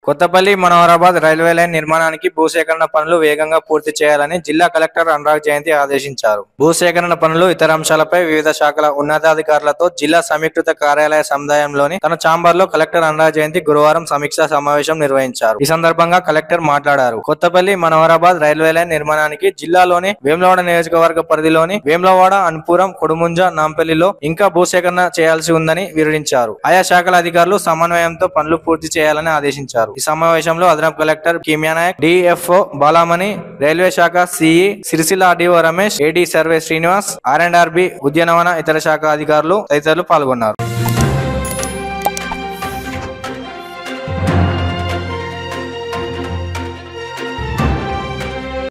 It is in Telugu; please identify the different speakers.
Speaker 1: కొత్తపల్లి మనోహరాబాద్ రైల్వే లైన్ నిర్మాణానికి భూసేకరణ పనులు వేగంగా పూర్తి చేయాలని జిల్లా కలెక్టర్ అనురాగ్ జయంతి ఆదేశించారు భూసేకరణ పనులు ఇతర అంశాలపై వివిధ శాఖల ఉన్నతాధికారులతో జిల్లా సంయుక్త కార్యాలయ సముదాయంలోని తన ఛాంబర్ లో కలెక్టర్ అనురాగ్ జయంతి గురువారం సమీక్షా సమావేశం నిర్వహించారు ఈ సందర్భంగా కలెక్టర్ మాట్లాడారు కొత్తపల్లి మనోహరాబాద్ రైల్వే లైన్ నిర్మాణానికి జిల్లాలోని వేములవాడ నియోజకవర్గ పరిధిలోని వేములవాడ అన్పురం కొడుముంజ నాంపల్లిలో ఇంకా భూసేకరణ చేయాల్సి ఉందని వివరించారు ఆయా శాఖల అధికారులు సమన్వయంతో పనులు పూర్తి చేయాలని ఆదేశించారు ఈ సమావేశంలో అదనపు collector Kimiya Nayak DFO Balamani railway శాఖ CE Sircilla RDO Ramesh AD survey Srinivas R and RB ఉద్యానవన ఇతర శాఖ అధికారులు తదితరులు పాల్గొన్నారు